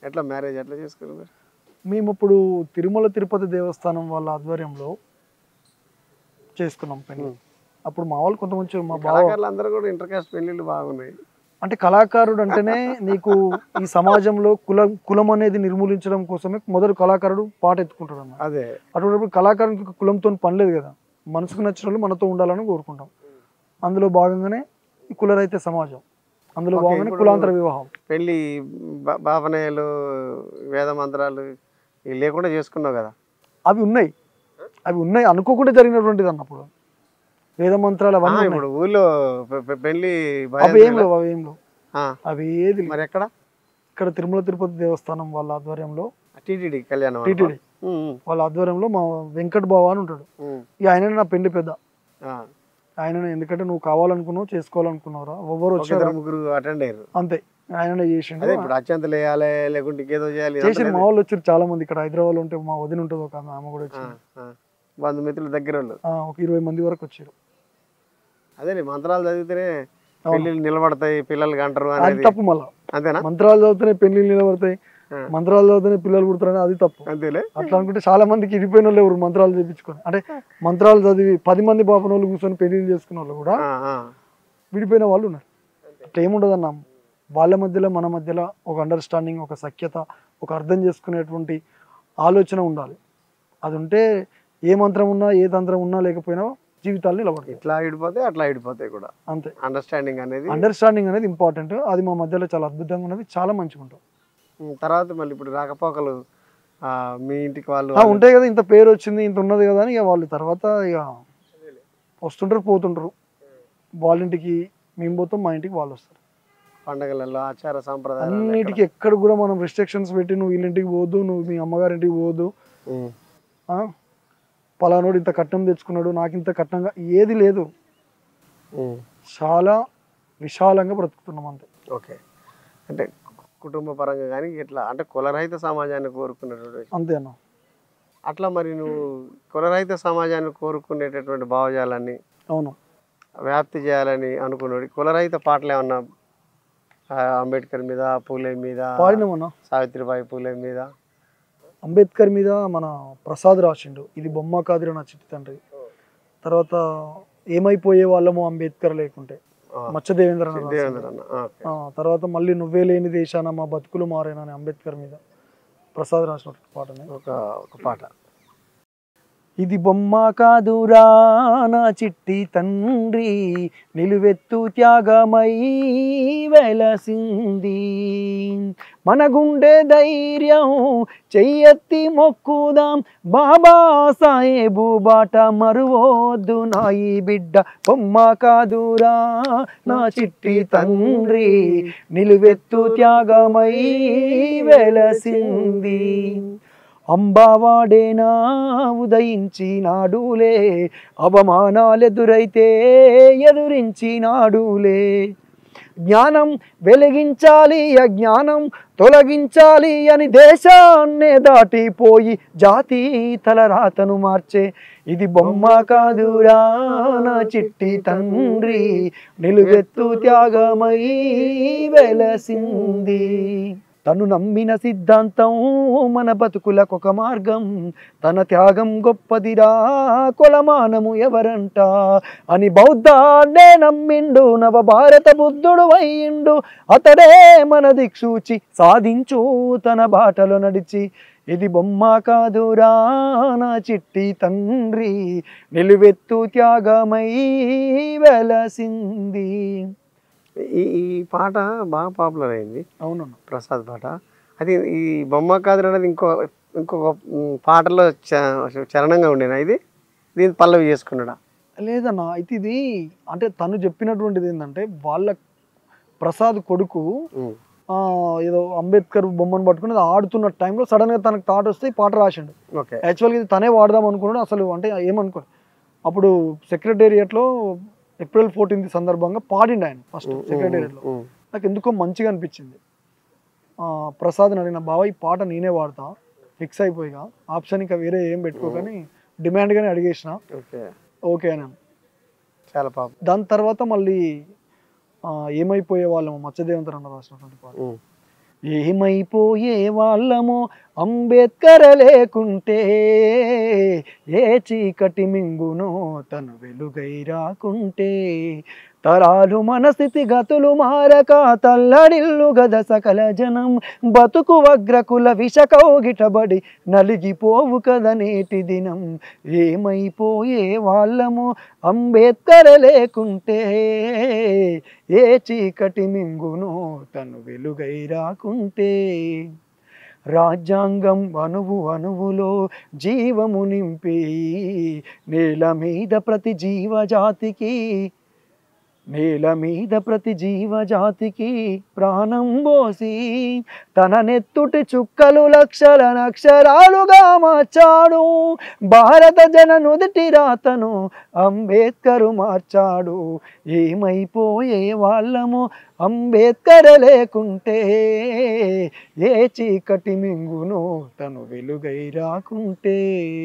ఎట్లా మ్యారేజ్ ఎట్లా చేసుకున్నారు మీరు మేము ఇప్పుడు తిరుమల తిరుపతి దేవస్థానం వాళ్ళ ఆధ్వర్యంలో చేసుకున్నాం పెళ్లి అప్పుడు మా వాళ్ళు కొంతమంది మా బావ కళాకారులు అందరూ కూడా ఇంటర్ కాస్ట్ పెళ్ళిళ్ళు బాగున్నాయి అంటే కళాకారుడు అంటేనే నీకు ఈ సమాజంలో కులం కులం అనేది నిర్మూలించడం కోసమే మొదటి కళాకారుడు పాట ఎత్తుకుంటాడు అన్న అదే అటువంటిప్పుడు కళాకారునికి కులంతో పని లేదు కదా మనసుకు నచ్చిన వాళ్ళు మనతో ఉండాలని కోరుకుంటాం అందులో భాగంగానే ఈ కులరైతే సమాజం అందులో ఓకే, భాగంగానే ఇప్పుడు- కులాంతర వివాహం పెళ్ళి బా- బాపనయలు వేద మంత్రాలు ఇవి లేకుండా చేసుకున్నావు కదా అవి ఉన్నాయి అవి ఉన్నాయి అనుకోకుండా జరిగినటువంటిది అన్నప్పుడు వేద మంత్రాలు ఆ, అవన్నీ ఉన్నాయి. ఇప్పుడు ఊళ్ళో పె- పె- పెళ్ళి అవి ఏం లేవు అవి ఏం లేవు ఆ, అవి ఏది లేవు. మరి ఎక్కడ ఇక్కడ తిరుమల తిరుపతి దేవస్థానం వాళ్ళ ఆధ్వర్యంలో టీటీడీ కళ్యాణం టీటీడీ ఉమ్, ఉమ్, వాళ్ళ ఆధ్వర్యంలో మా వెంకట్ బావ అని ఉంటాడు ఉమ్, ఇక ఆయన నా పెళ్లి పెద్ద ఆ. ఆయన ఎందుకంటే నువ్వు కావాలనుకున్నావు చేసుకోవాలనుకున్నావురా ఎవరు ఒక వచ్చారు ఇద్దరు ముగ్గురు అటెండ్ అయ్యారు అంతే ఆయననే చేసిండు అదే ఇప్పుడు అత్యంతలు వేయాలి లేకుంటే ఇంకేదో చేయాలి చేసిన ఇదంతా మా వాళ్ళు వచ్చారు చాలా మంది ఇక్కడ హైదరాబాద్ లో ఉంటే మా వదిన ఉంటుంది ఒక ఆమె ఆమె కూడా లేదు. వచ్చింది ఆ, ఆ. బంధుమిత్రులు దగ్గర వాళ్ళు ఆ, ఒక ఇరవై మంది వరకు వచ్చారు అదే మంత్రాలు చదివితేనే పెళ్ళిళ్ళు నిలబడతాయి పిల్లలు అంటారు అది అనేది తప్పు మళ్ళా అంతేనా మంత్రాలు చదివితేనే పెళ్లిళ్ళు నిలబడతాయి ఆ. మంత్రాలు చదివితేనే పిల్లలు పుడతారని అది తప్పు అంతేలే అట్లా అనుకుంటే చాలా మందికి ఇరిపోయిన వాళ్ళు ఎవరు మంత్రాలు చేయించుకొని అంటే మంత్రాలు చదివి పది మంది బాపన వాళ్ళు కూర్చొని పెళ్లిళ్ళు చేసుకున్న వాళ్ళు కూడా ఆ, ఆ. విడిపోయిన వాళ్ళు ఉన్నారు అట్లా ఏముండదు అన్న వాళ్ళ మధ్యలో మన మధ్యలో ఒక అండర్స్టాండింగ్ ఒక సఖ్యత ఒక అర్థం చేసుకునేటువంటి ఆలోచన ఉండాలి అది ఉంటే ఏ మంత్రం ఉన్నా ఏ తంత్రం ఉన్నా లేకపోయినా జీవితాలు నిలబడతాయి ఇట్లా ఇడిపోతే అట్లా ఇడిపోతాయి కూడా అంతే అండర్స్టాండింగ్ అనేది అండర్స్టాండింగ్ అనేది ఇంపార్టెంట్ అది మా మధ్యలో చాలా అద్భుతంగా ఉన్నది చాలా మంచిగా ఉంటుంది ఉమ్, తర్వాత మళ్ళీ ఇప్పుడు రాకపోకలు ఆ, మీ ఇంటికి వాళ్ళు ఆ, ఉంటాయి కదా ఇంత పేరు వచ్చింది ఇంత ఉన్నది కదా అని ఇక వాళ్ళు తర్వాత ఇక వస్తుంటారు పోతుంటారు వాళ్ళ ఇంటికి మేము పోతాం మా ఇంటికి వాళ్ళు వస్తారు పండగలలో ఆచార సాంప్రదాయాలు అన్నిటికీ ఎక్కడ కూడా మనం రిస్ట్రిక్షన్స్ పెట్టి నువ్వు వీళ్ళింటికి పోదు నువ్వు మీ అమ్మగారింటికి పోదు ఉమ్, ఆ? పలానోడు ఇంత కట్నం తెచ్చుకున్నాడు నాకు ఇంత కట్నంగా ఏది లేదు ఉమ్, చాలా విశాలంగా బ్రతుకుతున్నాం అంతే ఓకే అంటే కుటుంబ పరంగా కానీ ఇట్లా అంటే కులరహిత సమాజాన్ని కోరుకునేటువంటి అంతే అన్న అట్లా మరి నువ్వు కులరహిత సమాజాన్ని కోరుకునేటటువంటి భావజాలాన్ని అవును వ్యాప్తి చేయాలని అనుకున్నాడు కులరహిత పాటలు ఏమన్నా ఆ, అంబేద్కర్ మీద పూలే మీద పాడినామన్నా సావిత్రిబాయి పూలే మీద అంబేద్కర్ మీద మన ప్రసాద్ రాసిండు ఇది బొమ్మ కాదిరా నా చిట్టి తండ్రి తర్వాత ఏమైపోయే వాళ్ళము అంబేద్కర్ లేకుంటే ఆ, మచ్చ దేవేంద్ర అన్న రాసిండు. దేవేంద్ర అన్న ఆ, ఓకే. ఆ, తర్వాత మళ్ళీ నువ్వే లేని దేశాన మా బతుకులు మారేనా అని అంబేద్కర్ మీద ప్రసాద్ రాసిన పాటనే ఒక ఒక పాట ఇది బొమ్మ కాదురా నా చిట్టి తండ్రి నిలువెత్తు త్యాగమై వెలసింది మన గుండె ధైర్యం చెయ్యెత్తి మొక్కుదాం బాబా సాహేబు బాట మరువోద్దు నా ఈ బిడ్డ బొమ్మ కాదురా నా చిట్టి తండ్రి నిలువెత్తు త్యాగమై వెలసింది అంబావాడేనా ఉదయించినాడులే అవమానాలెదురైతే ఎదురించినాడులే జ్ఞానం వెలిగించాలి అజ్ఞానం తొలగించాలి అని దేశాన్నే దాటిపోయి జాతి తలరాతను మార్చే ఇది బొమ్మ కాదురా నా చిట్టి తండ్రి నిలువెత్తు త్యాగమై వెలసింది తను నమ్మిన సిద్ధాంతం మన బతుకులకొక మార్గం తన త్యాగం గొప్పదిరా కొలమానము ఎవరంట అని బౌద్ధాన్నే నమ్మిండు నవ భారత బుద్ధుడు అయ్యిండు అతడే మన దిక్సూచి సాధించు తన బాటలో నడిచి ఇది బొమ్మ కాదురా నా చిట్టి తండ్రి నిలువెత్తు త్యాగమై వెలసింది ఈ ఈ పాట బాగా పాపులర్ అయింది అవునన్న ప్రసాద్ పాట అది ఈ బొమ్మ కాదు అనేది ఇంకో ఇంకొక ఉమ్, పాటలో చ- చరణంగా ఉండేనా ఇది దీన్ని పల్లవి చేసుకున్నాడా లేదన్న అయితే ఇది అంటే తను చెప్పినటువంటిది ఏంటంటే వాళ్ళ ప్రసాద్ కొడుకు ఉమ్, ఆ, ఏదో అంబేద్కర్ బొమ్మను పట్టుకుని అది ఆడుతున్న టైంలో సడన్ గా తనకు థాట్ వస్తే ఈ పాట రాసిండు ఓకే యాక్చువల్గా ఇది తనే వాడదాం అనుకున్నాడు అసలు అంటే ఏమనుకో అప్పుడు సెక్రటేరియట్లో ఏప్రిల్ ఫోర్టీన్త్ సందర్భంగా పాడిండు ఆయన ఫస్ట్ ఉమ్, ఉమ్, సెక్రటేరియట్లో ఉమ్, నాకు ఎందుకో మంచిగా అనిపించింది ఆ, ప్రసాద్ అడిగిన బావ ఈ పాట నేనే వాడతా ఫిక్స్ అయిపోయిగా ఆప్షన్ ఇంకా వేరే ఏం పెట్టుకోకని డిమాండ్గానే అడిగేసిన ఓకే ఓకే అని చాలా పాప దాని తర్వాత మళ్ళీ ఆ, ఏమైపోయే వాళ్ళము మత్స్యదేవంతర్ అన్న రాసినటువంటి పాట ఉమ్, ఏమైపోయే వాళ్ళమో అంబేద్కర్ లేకుంటే ఏ చీకటి మింగునో తను వెలుగై రాకుంటే తరాలు మన స్థితిగతులు మారక తల్లడిల్లు గద సకల జనం బతుకు వగ్రకుల విషకౌగిటబడి నలిగిపోవు కద నేటి దినం ఏమైపోయే వాళ్ళము అంబేద్కర్ లేకుంటే ఏ చీకటి మింగునో తను వెలుగై రాకుంటే రాజ్యాంగం అణువు అణువులో జీవము నింపి నేల మీద ప్రతి జీవజాతికి నేల మీద ప్రతి జీవజాతికి ప్రాణం పోసి తన నెత్తుటి చుక్కలు లక్షల అక్షరాలుగా మార్చాడు భారత జన నుదిటి రాతను అంబేద్కరు మార్చాడు ఏమైపోయే వాళ్ళము అంబేద్కర్ లేకుంటే ఏ చీకటి మింగునో తను వెలుగై రాకుంటే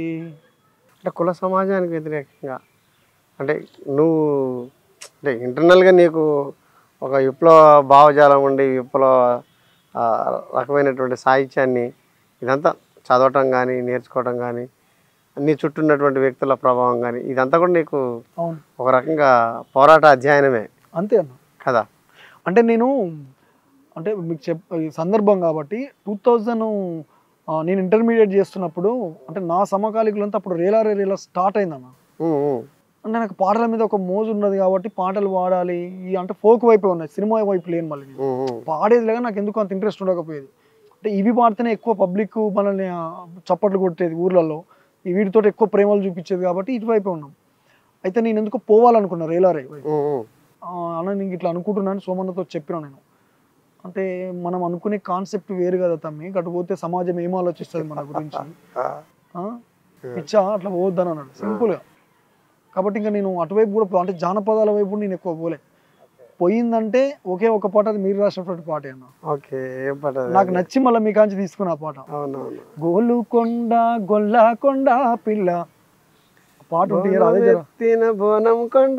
అంటే కుల సమాజానికి వ్యతిరేకంగా అంటే నువ్వు అంటే ఇంటర్నల్గా నీకు ఒక విప్లవ భావజాలం ఉండి విప్లవ ఆ, రకమైనటువంటి సాహిత్యాన్ని ఇదంతా చదవటం కానీ నేర్చుకోవటం కానీ నీ చుట్టూ ఉన్నటువంటి వ్యక్తుల ప్రభావం కానీ ఇదంతా కూడా నీకు అవును ఒక రకంగా పోరాట అధ్యయనమే అంతే అన్న కదా అంటే నేను అంటే మీకు చెప్ ఈ సందర్భం కాబట్టి టూ థౌజండ్ నేను ఇంటర్మీడియట్ చేస్తున్నప్పుడు అంటే నా సమకాలికులంతా అప్పుడు రేలారే రేలా స్టార్ట్ అయిందన్న ఉమ్, ఉమ్, అంటే నాకు పాటల మీద ఒక మోజు ఉన్నది కాబట్టి పాటలు పాడాలి ఈ అంటే ఫోక్ వైపే ఉన్నాయి సినిమా వైపు లేను మళ్ళీ నేను. ఉమ్, ఉమ్. పాడేది లేక నాకు ఎందుకు అంత ఇంట్రెస్ట్ ఉండకపోయేది అంటే ఇవి పాడితేనే ఎక్కువ పబ్లిక్ మనల్ని ఆ, చప్పట్లు కొట్టేది ఊర్లలో ఈ వీటితో ఎక్కువ ప్రేమలు చూపించేది కాబట్టి ఇటువైపే ఉన్నాం అయితే నేను ఎందుకు పోవాలనుకున్నా రేలారే వైపు. ఉమ్, ఉమ్. ఆ, అన్న నీకు ఇట్లా అనుకుంటున్నాను సోమన్నతో చెప్పిన నేను అంటే మనం అనుకునే కాన్సెప్ట్ వేరు కదా తమ్మి అటు పోతే సమాజం ఏం ఆలోచిస్తుంది మన గురించి ఆ, ఆ? పిచ్చా అట్లా పోవద్దని అన్నాడు సింపుల్గా కాబట్టి ఇంకా నేను అటువైపు కూడా పో- అంటే జానపదాల వైపు కూడా నేను ఎక్కువ పోలే పోయిందంటే ఒకే ఒక పాట అది మీరు రాసినటువంటి పాటే అన్న ఓకే ఏం పాట అది? నాకు నచ్చి మళ్ళీ మీ కాంచి తీసుకున్న ఆ పాట అవునవును గోలుకొండ గొల్లకొండ పిల్ల ఆ పాట ఉంటే అదే జర ఎత్తిన బోనం కొండ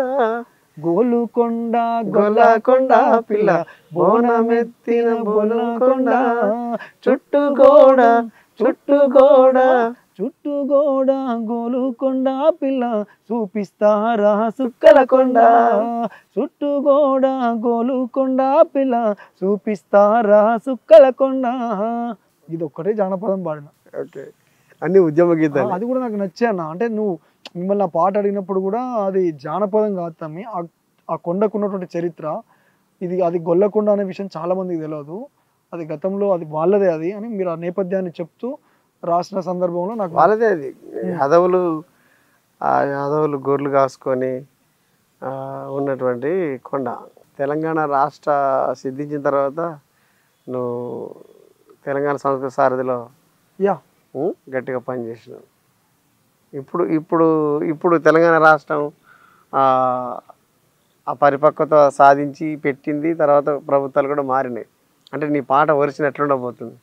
గోలుకొండ గొల్లకొండ పిల్ల బోనమెత్తిన బోనం కొండ చుట్టూ గోడ చుట్టూ గోడ చుట్టూ గోడ గోలుకొండ పిల్ల చూపిస్తారా సుక్కల కొండ చుట్టూ గోడ గోలుకొండ పిల్ల చూపిస్తారా సుక్కల కొండ ఇది ఒక్కటే జానపదం పాడిన ఓకే అన్ని ఉద్యమ ఆ, గీతాలు అది కూడా నాకు నచ్చే అన్న అంటే నువ్వు మిమ్మల్ని ఆ పాట అడిగినప్పుడు కూడా అది జానపదం కాదు తమ్మి ఆ- ఆ కొండకు ఉన్నటువంటి చరిత్ర ఇది అది గొల్లకొండ అనే విషయం చాలా మందికి తెలియదు అది గతంలో అది వాళ్ళదే అది అని మీరు ఆ నేపథ్యాన్ని చెప్తూ రాసిన సందర్భంలో నాకు వాళ్ళదే అది యాదవులు ఆ యాదవులు గొర్రెలు కాసుకొని ఆ, ఉన్నటువంటి కొండ తెలంగాణ రాష్ట్ర సిద్ధించిన తర్వాత నువ్వు తెలంగాణ సంస్కృత సారథిలో యా ఉం, గట్టిగా పనిచేసినావు ఇప్పుడు ఇప్పుడు ఇప్పుడు తెలంగాణ రాష్ట్రం ఆ, ఆ పరిపక్వత సాధించి పెట్టింది తర్వాత ప్రభుత్వాలు కూడా మారినాయి అంటే నీ పాట వరిసిన ఎట్లుండబోతుంది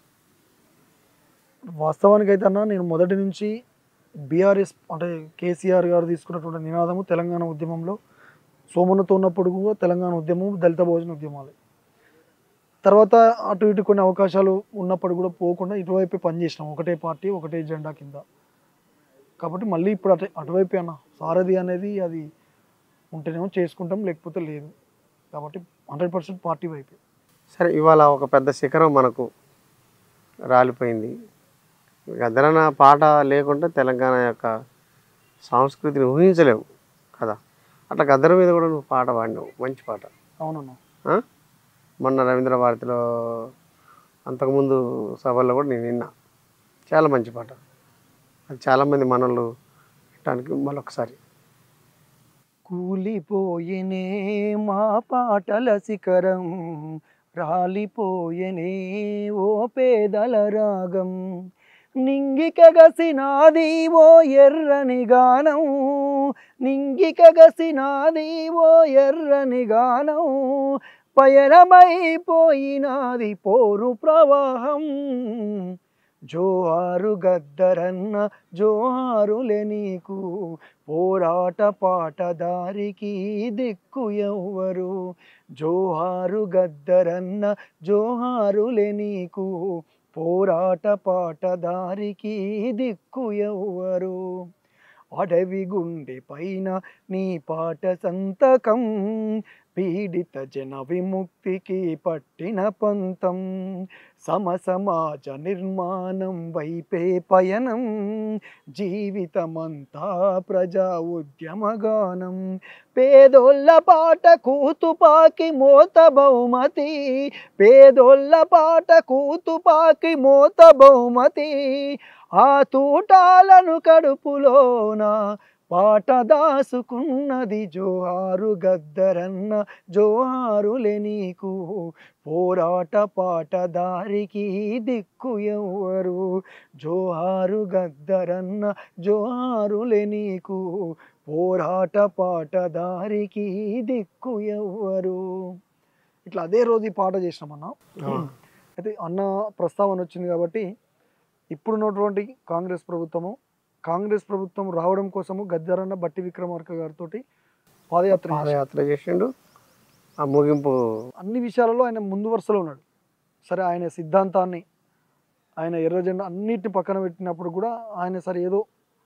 వాస్తవానికి అయితే అన్న నేను మొదటి నుంచి బీఆర్ఎస్ అంటే కేసీఆర్ గారు తీసుకున్నటువంటి నినాదము తెలంగాణ ఉద్యమంలో సోమన్నతో ఉన్నప్పుడు కూడా తెలంగాణ ఉద్యమం దళిత భోజన ఉద్యమాలు తర్వాత అటు ఇటు కొన్ని అవకాశాలు ఉన్నప్పుడు కూడా పోకుండా ఇటువైపే పనిచేసినాం ఒకటే పార్టీ ఒకటే జెండా కింద కాబట్టి మళ్ళీ ఇప్పుడు అటు అటువైపే అన్న సారథి అనేది అది ఉంటేనేమో చేసుకుంటాం లేకపోతే లేదు కాబట్టి హండ్రెడ్ పర్సెంట్ పార్టీ వైపే సరే ఇవాళ ఒక పెద్ద శిఖరం మనకు రాలిపోయింది గద్దరన పాట లేకుంటే తెలంగాణ యొక్క సంస్కృతిని ఊహించలేము కదా అట్లా గద్దర మీద కూడా నువ్వు పాట పాడినావు మంచి పాట అవునన్నా ఆ? మొన్న రవీంద్ర భారతిలో అంతకుముందు సభల్లో కూడా నేను విన్నా చాలా మంచి పాట అది చాలామంది మనలు వినడానికి మళ్ళొకసారి కూలిపోయేనే మా పాటల శిఖరం రాలిపోయేనే ఓ పేదల రాగం నింగికగసినాది ఓ ఎర్రని గానం నింగికగసినాది ఓ ఎర్రని గానం పయనమైపోయినాది పోరు ప్రవాహం జోహారు గద్దరన్న జోహారులే నీకు పోరాట పాటదారికి దిక్కు ఎవ్వరు జోహారు గద్దరన్న జోహారులే నీకు పోరాట పాటదారికి దిక్కు ఎవ్వరు అడవి గుండె పైన నీ పాట సంతకం పీడిత జన విముక్తికి పట్టిన పంతం సమ సమాజ నిర్మాణం వైపే పయనం జీవితమంతా ప్రజా ఉద్యమగానం పేదోళ్ళ పాట కూతుపాకి మోత బహుమతి పేదోళ్ళ పాట కూతుపాకి మోత బహుమతి ఆ తూటాలను కడుపులోన పాట దాసుకున్నది జోహారు గద్దరన్న జోహారులే నీకు పోరాట పాటదారికి దిక్కు ఎవ్వరు జోహారు గద్దరన్న జోహారులే నీకు పోరాట పాటదారికి దిక్కు ఎవ్వరు ఇట్లా అదే రోజు ఈ పాట చేసినామన్నా అయితే అన్న ప్రస్తావన వచ్చింది కాబట్టి ఇప్పుడున్నటువంటి కాంగ్రెస్ ప్రభుత్వము కాంగ్రెస్ ప్రభుత్వం రావడం కోసము గద్దరన్న బట్టి విక్రమార్క గారితో పాదయాత్ర చేశారు. పాదయాత్ర చేసిండు ఆ ముగింపు అన్ని విషయాలలో ఆయన ముందు వరుసలో ఉన్నాడు సరే ఆయన సిద్ధాంతాన్ని ఆయన ఎర్ర జెండా అన్నిటిని పక్కన పెట్టినప్పుడు కూడా ఆయన సరే ఏదో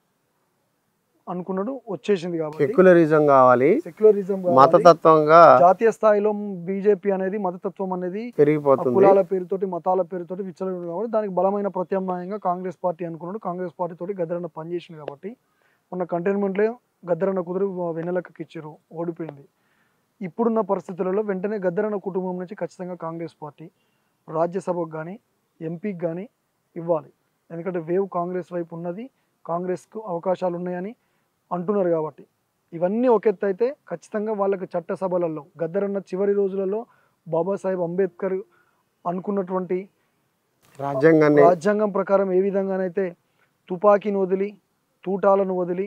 అనుకున్నాడు వచ్చేసింది కాబట్టి సెక్యులరిజం కావాలి సెక్యులరిజం మతతత్వంగా జాతీయ స్థాయిలో బీజేపీ అనేది మతతత్వం అనేది ఆ పెరిగిపోతుంది కులాల పేరుతోటి మతాల పేరుతోటి విచ్చలవిడి కాబట్టి దానికి బలమైన ప్రత్యామ్నాయంగా కాంగ్రెస్ పార్టీ అనుకున్నాడు కాంగ్రెస్ పార్టీ తోటి గద్దరన్న పనిచేసింది కాబట్టి మొన్న కంటైన్మెంట్లో గద్దరన్న కుదురు వెన్నెలక్కకి ఇచ్చారు ఓడిపోయింది ఇప్పుడున్న పరిస్థితులలో వెంటనే గద్దరన్న కుటుంబం నుంచి ఖచ్చితంగా కాంగ్రెస్ పార్టీ రాజ్యసభకు కానీ ఎంపీకి కానీ ఇవ్వాలి ఎందుకంటే వేవ్ కాంగ్రెస్ వైపు ఉన్నది కాంగ్రెస్కు అవకాశాలు ఉన్నాయని అంటున్నారు కాబట్టి ఇవన్నీ ఒక ఎత్తు అయితే ఖచ్చితంగా వాళ్ళకి చట్టసభలలో గద్దరన్న చివరి రోజులలో బాబాసాహెబ్ అంబేద్కర్ అనుకున్నటువంటి రాజ్యాంగాన్ని రాజ్యాంగం ప్రకారం ఏ విధంగానైతే తుపాకీని వదిలి తూటాలను వదిలి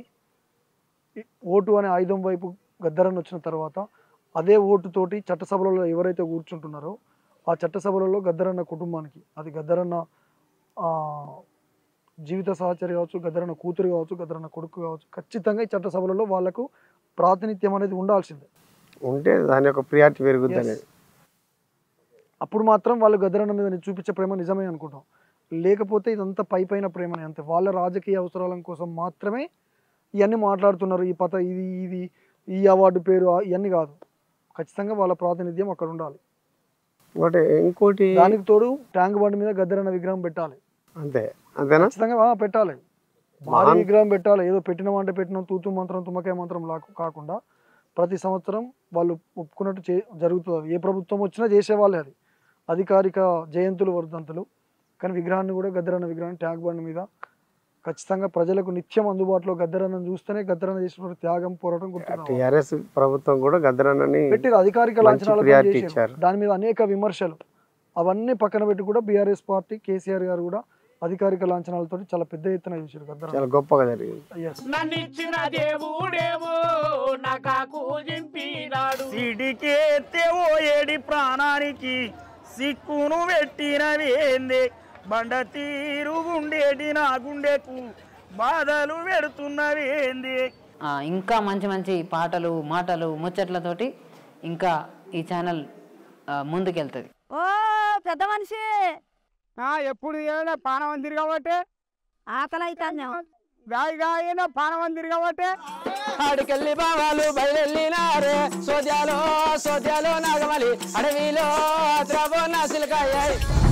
ఈ ఓటు అనే ఆయుధం వైపు గద్దరన్న వచ్చిన తర్వాత అదే ఓటుతోటి చట్టసభలలో ఎవరైతే కూర్చుంటున్నారో ఆ చట్టసభలలో గద్దరన్న కుటుంబానికి అది గద్దరన్న ఆ, జీవిత సహచరి కావచ్చు గద్దరన్న కూతురు కావచ్చు గద్దరన్న కొడుకు కావచ్చు ఖచ్చితంగా ఈ చట్టసభలలో వాళ్ళకు ప్రాతినిధ్యం అనేది ఉండాల్సిందే ఉంటే దాని యొక్క ప్రియారిటీ పెరుగుద్ది Yes. అనేది అప్పుడు మాత్రం వాళ్ళు గద్దరన్న మీద నేను చూపించే ప్రేమ నిజమే అనుకుంటాం లేకపోతే ఇదంతా పై పైన ప్రేమనే అంతే వాళ్ళ రాజకీయ అవసరాల కోసం మాత్రమే ఇవన్నీ మాట్లాడుతున్నారు ఈ పత ఇది ఇది ఈ అవార్డు పేరు ఆ- ఇవన్నీ కాదు ఖచ్చితంగా వాళ్ళ ప్రాతినిధ్యం అక్కడ ఉండాలి ఇంకోటి ఇంకోటి దానికి తోడు ట్యాంక్ బండ్ మీద గద్దరన్న విగ్రహం పెట్టాలి అంతే అంతేనా ఖచ్చితంగా ఆ, పెట్టాలి భారీ విగ్రహం పెట్టాలి ఏదో పెట్టిన వంట పెట్టిన తూతు మంత్రం తుమ్మకాయ మంత్రం లాకు కాకుండా ప్రతి సంవత్సరం వాళ్ళు ఒప్పుకున్నట్టు చే జరుగుతుంది అది. ఏ ప్రభుత్వం వచ్చినా చేసేవాళ్ళే అది అధికారిక జయంతులు వర్ధంతులు కానీ విగ్రహాన్ని కూడా గద్దరన్న విగ్రహాన్ని ట్యాగ్ బండ్ మీద ఖచ్చితంగా ప్రజలకు నిత్యం అందుబాటులో గద్దరన్న చూస్తేనే గద్దరన్న చేసిన త్యాగం పోరాటం గుర్తు టిఆర్ఎస్ ప్రభుత్వం కూడా గద్దరన్నని పెట్టిరు అధికారిక మంచి లాంఛనాలతో priority చేశారు. ఇచ్చారు. దాని మీద అనేక విమర్శలు అవన్నీ పక్కన పెట్టి కూడా బీఆర్ఎస్ పార్టీ కేసీఆర్ గారు కూడా అధికారిక లాంఛనాలతో చాలా పెద్ద ఎత్తున చూసారు గద్దరన్న చాలా గొప్పగా జరిగింది Yes. నన్నిచ్చిన దేవుడేమో నాకు జింపినాడు సిడికే ఓ ఏడి ప్రాణానికి సిక్కును పెట్టినవేందే బండ తీరు గుండేటి నా గుండెకు బాధలు పెడుతున్నవేందే ఆ, ఇంకా మంచి మంచి పాటలు మాటలు ముచ్చట్లతోటి ఇంకా ఈ ఛానల్ ఆ, ముందుకెళ్తుంది ఓ పెద్ద మనిషి ఎప్పుడు ఏమైనా పానవందిరి కాబట్టి ఆకలి అవుతాను గాయగా అయినా పానవందిరి కాబట్టి ఆడికెళ్ళి బావాలు బయలునారే సోద్యాలో సోద్యాలో నాగమలి అడవిలో ద్రవ నాసిలకాయ